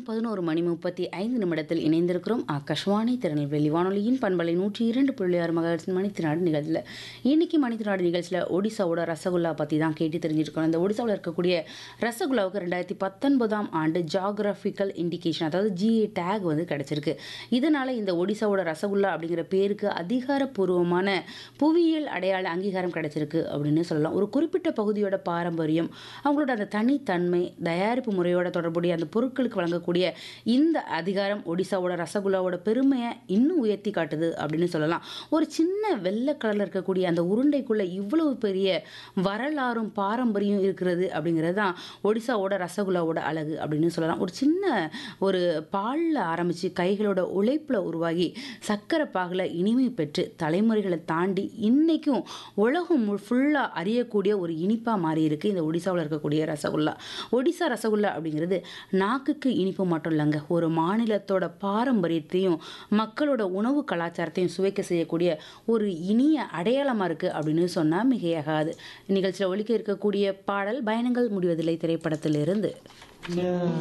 பதினோரு மணி முப்பத்தி ஐந்து நிமிடத்தில் இணைந்திருக்கிறோம் ஆகாஷ்வாணி திருநெல்வேலி வானொலியின் பண்பலை நூற்றி இரண்டு புள்ளி ஆறு மகர்ஸ் மணித்தினாடு நிகழ்ச்சியில் இன்னைக்கு மணித்தினாடு நிகழ்ச்சியில் ஒடிசாவோட ரசகுல்லா பற்றி தான் கேட்டு தெரிஞ்சிருக்கோம் இந்த ஒடிசாவில் இருக்கக்கூடிய ரசகுல்லாவுக்கு ரெண்டாயிரத்தி பத்தொன்பதாம் ஆண்டு ஜாகிரபிக்கல் இண்டிகேஷன் அதாவது ஜிஏ டேக் வந்து கிடைச்சிருக்கு இதனால் இந்த ஒடிசாவோட ரசகுல்லா அப்படிங்கிற பேருக்கு அதிகாரப்பூர்வமான புவியியல் அடையாள அங்கீகாரம் கிடைச்சிருக்கு அப்படின்னு சொல்லலாம் ஒரு குறிப்பிட்ட பகுதியோட பாரம்பரியம் அவங்களோட அந்த தனித்தன்மை தயாரிப்பு முறையோட தொடர்புடைய அந்த பொருட்களுக்கு வழங்கக்கூடிய இந்த அதிகாரம் ஒடிசாவோட ரசகுல்லாவோட பெருமையை இன்னும் உயர்த்தி காட்டுது அப்படின்னு சொல்லலாம் ஒரு சின்ன வெள்ளை கலரில் இருக்கக்கூடிய அந்த உருண்டைக்குள்ளே இவ்வளவு பெரிய வரலாறும் பாரம்பரியம் இருக்கிறது அப்படிங்கிறது தான் ஒடிசாவோட ரசகுல்லாவோட அழகு அப்படின்னு சொல்லலாம் ஒரு சின்ன ஒரு பாலில் ஆரம்பித்து கைகளோட உழைப்பில் உருவாகி சக்கரை பாகில் இனிமை பெற்று தலைமுறைகளை தாண்டி இன்னைக்கும் உலகம் ஃபுல்லாக அறியக்கூடிய ஒரு இனிப்பாக மாறி இருக்கு இந்த ஒடிசாவில் இருக்கக்கூடிய ரசகுல்லா ஒடிசா ரசகுல்லா அப்படிங்கிறது நாக்குக்கு இனிப்பு மட்டும் இல்லைங்க ஒரு மாநிலத்தோட பாரம்பரியத்தையும் மக்களோட உணவு கலாச்சாரத்தையும் சுவைக்க செய்யக்கூடிய ஒரு இனிய அடையாளமாக இருக்குது அப்படின்னு சொன்னால் மிகையாகாது நிகழ்ச்சியில் ஒலிக்க இருக்கக்கூடிய பாடல் பயணங்கள் முடிவதில்லை திரைப்படத்திலிருந்து